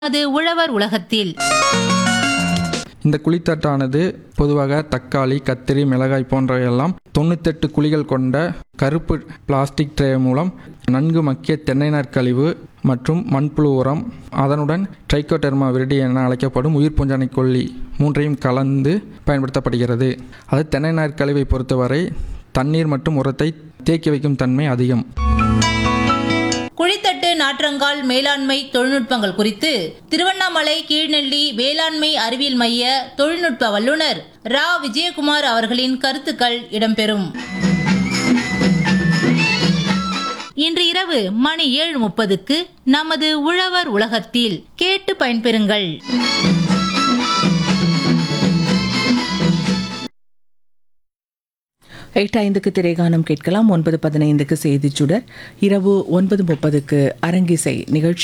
அது உழவர் உலகத்தில் இந்த குழித்தட்டானது பொதுவாக தக்காளி கத்திரி மிளகாய் போன்றவையெல்லாம் தொண்ணூத்தெட்டு குழிகள் கொண்ட கருப்பு பிளாஸ்டிக் ட்ரே மூலம் நன்கு மக்கிய தென்னை நார் கழிவு மற்றும் மண்புழு உரம் அதனுடன் ட்ரைக்கோடெர்மா விரிடி என அழைக்கப்படும் உயிர் பூஞ்சானை கொல்லி மூன்றையும் கலந்து பயன்படுத்தப்படுகிறது அது தென்னை நார் கழிவை பொறுத்தவரை தண்ணீர் மற்றும் உரத்தை தேக்கி வைக்கும் தன்மை அதிகம் குழித்தட்டு நாற்றங்கால் மேலாண்மை தொழில்நுட்பங்கள் குறித்து திருவண்ணாமலை கீழ்நெல்லி வேளாண்மை அறிவியல் மைய தொழில்நுட்ப வல்லுநர் ரா விஜயகுமார் அவர்களின் கருத்துக்கள் இடம்பெறும் இன்று இரவு மணி ஏழு முப்பதுக்கு நமது உழவர் உலகத்தில் கேட்டு பயன்பெறுங்கள் எட்டு ஐந்துக்கு திரைகானம் கேட்கலாம் ஒன்பது பதினைந்துக்கு செய்திச் சுடர் இரவு ஒன்பது முப்பதுக்கு அரங்கிசை நிகழ்ச்சி